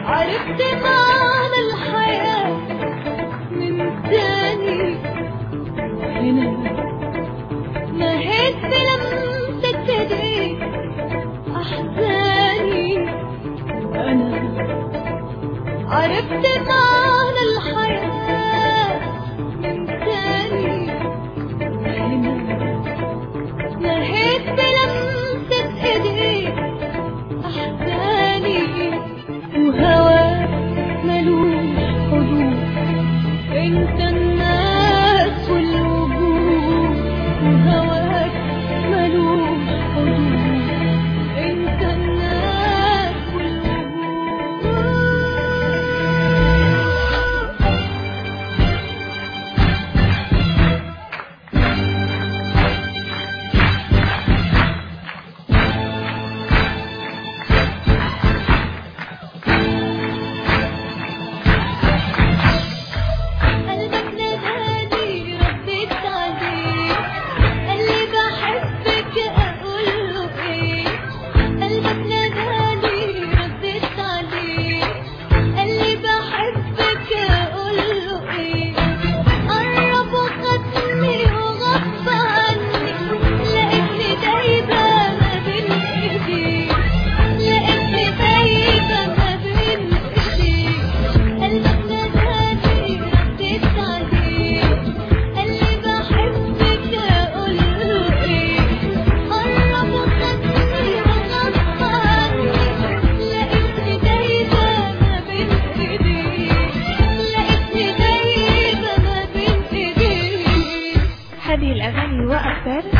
عرفت معنى الحياة من تاني هنا نهيت بلمسة ايديك أحزاني أنا عرفت معنى الحياة من تاني هنا نهيت بلمسة ايديك أحزاني وهواك ملوش حدود انت الناس والوجود وهواك ملوش حدود انت الناس والوجود قلبك ناداني رديت عليه قال لي بحبك اقول له ايه قلبك ناداني رديت عليه قال لي بحبك اقول له ايه قرب وخدني وغصب عني لقيتني دايبه ما بين ايديك لقيتني دايبه ما بين ايديك قلبك ناداني رديت عليه قال لي بحبك اقول له ايه قرب وخدني وغصب عني لقيتني دايبه ما بين ايديك لقيتني دايبه ما بين ايديك هذه الأغاني وأكثر